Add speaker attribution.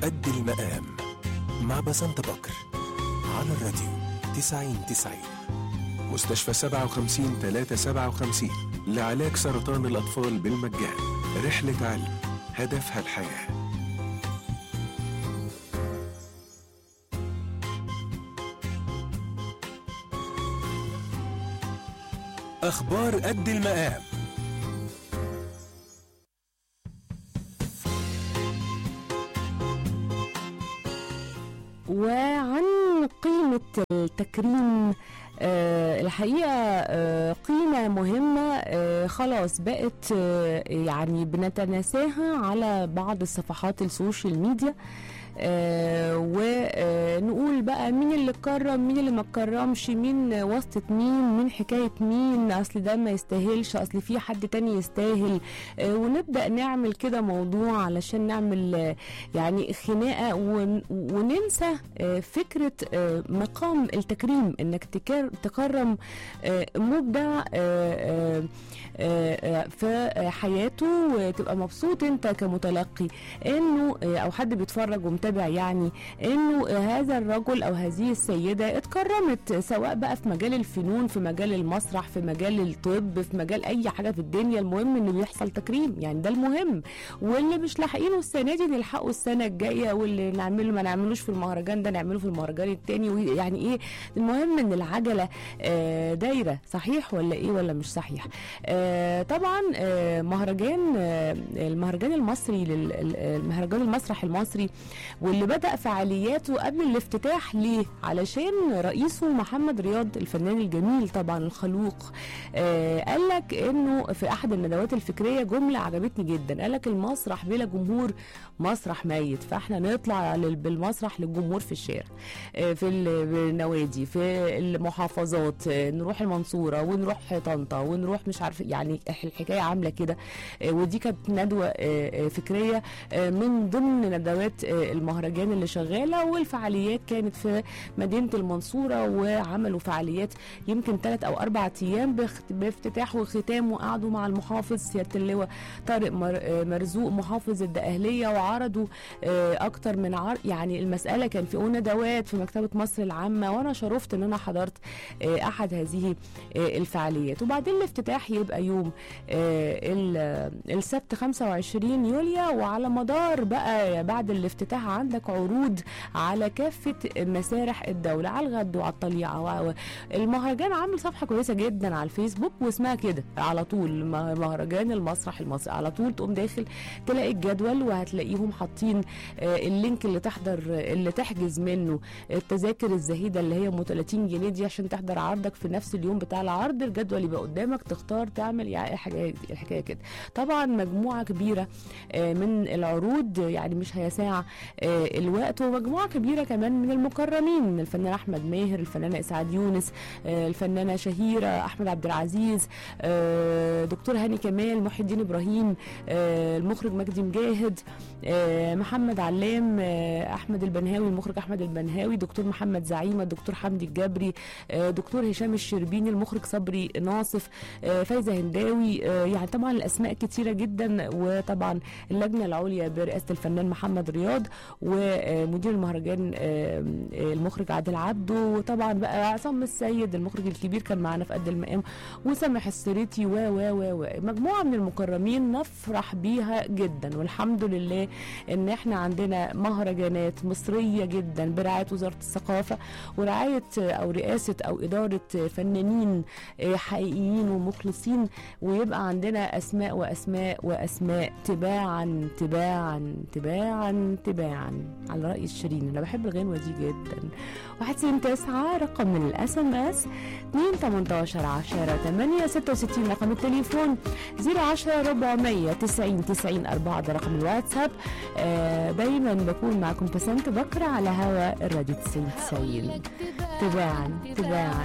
Speaker 1: قد المقام مع بسنت بكر على الراديو 90 90 مستشفى 57 357 لعلاج سرطان الأطفال بالمجان رحلة علم هدفها الحياه أخبار قد المقام
Speaker 2: وعن قيمة التكريم آه الحقيقة آه قيمة مهمة آه خلاص بقت آه يعني بنتناساها على بعض الصفحات السوشيال ميديا آه ونقول بقى مين اللي كرم مين اللي ما كرمش مين واسطة مين مين حكاية مين اصل ده ما يستاهلش اصل في حد تاني يستاهل آه ونبدأ نعمل كده موضوع علشان نعمل آه يعني خناقة ون وننسى آه فكرة آه مقام التكريم انك تكر تكرم آه مبدع آه آه في حياته وتبقى مبسوط انت كمتلقي انه او حد بيتفرج ومتابع يعني انه هذا الرجل او هذه السيده اتكرمت سواء بقى في مجال الفنون في مجال المسرح في مجال الطب في مجال اي حاجه في الدنيا المهم انه بيحصل تكريم يعني ده المهم واللي مش لاحقينه السنه دي نلحقه السنه الجايه واللي نعمله ما نعملوش في المهرجان ده نعمله في المهرجان التاني يعني ايه المهم ان العجله آه دايره صحيح ولا ايه ولا مش صحيح آه طبعا آه مهرجان آه المهرجان المصري المهرجان المسرح المصري واللي بدأ فعالياته قبل الافتتاح ليه علشان رئيسه محمد رياض الفنان الجميل طبعا الخلوق آه قال لك انه في احد الندوات الفكريه جمله عجبتني جدا قال لك المسرح بلا جمهور مسرح ميت فاحنا نطلع بالمسرح للجمهور في الشارع آه في النوادي في المحافظات آه نروح المنصوره ونروح طنطا ونروح مش عارف يعني الحكايه عامله كده آه ودي كانت ندوه آه فكريه آه من ضمن ندوات المهرجان اللي شغاله والفعاليات كانت في مدينه المنصوره وعملوا فعاليات يمكن ثلاث او اربع ايام بافتتاح وختام وقعدوا مع المحافظ سياده اللواء طارق مرزوق محافظ الدقهليه وعرضوا اكتر من عرض يعني المساله كان في ندوات في مكتبه مصر العامه وانا شرفت ان انا حضرت احد هذه الفعاليات وبعدين الافتتاح يبقى يوم السبت 25 يوليو وعلى مدار بقى بعد الافتتاح عندك عروض على كافة مسارح الدولة على الغد وعلى الطليعة المهرجان عامل صفحة كويسة جدا على الفيسبوك واسمها كده على طول مهرجان المسرح المصري على طول تقوم داخل تلاقي الجدول وهتلاقيهم حاطين اللينك اللي تحضر اللي تحجز منه التذاكر الزهيدة اللي هي ام 30 جنيه دي عشان تحضر عرضك في نفس اليوم بتاع العرض الجدول يبقى قدامك تختار تعمل يعني الحكاية الحكاية كده طبعا مجموعة كبيرة من العروض يعني مش هيساع الوقت ومجموعه كبيره كمان من المكرمين الفنان احمد ماهر الفنانه اسعاد يونس الفنانه شهيره احمد عبد العزيز دكتور هاني كمال محي الدين ابراهيم المخرج مجدي مجاهد محمد علام احمد البنهاوي المخرج احمد البنهاوي دكتور محمد زعيمه الدكتور حمدي الجبري دكتور هشام الشربيني المخرج صبري ناصف فايزه هنداوي يعني طبعا الاسماء كتيره جدا وطبعا اللجنه العليا برئاسه الفنان محمد رياض ومدير المهرجان المخرج عادل عبده وطبعا بقى عصام السيد المخرج الكبير كان معانا في قد المقام وسامح السريتي و و و مجموعه من المكرمين نفرح بيها جدا والحمد لله ان احنا عندنا مهرجانات مصريه جدا برعايه وزاره الثقافه ورعايه او رئاسه او اداره فنانين حقيقيين ومخلصين ويبقى عندنا اسماء واسماء واسماء تباعا تباعا تباعا تباعا على رأي الشيرين أنا بحب الغنوة دي جدا واحد سين تسعة رقم من الأس ام اس اتنين تمنتاشر عشرة تمانية ستة وستين رقم التليفون زيرو عشرة ربعمية تسعين تسعين أربعة ده رقم الواتساب آه دايما بكون معكم بسنت بكرة على هوا الراديو تسعين تسعين تباعا تباعا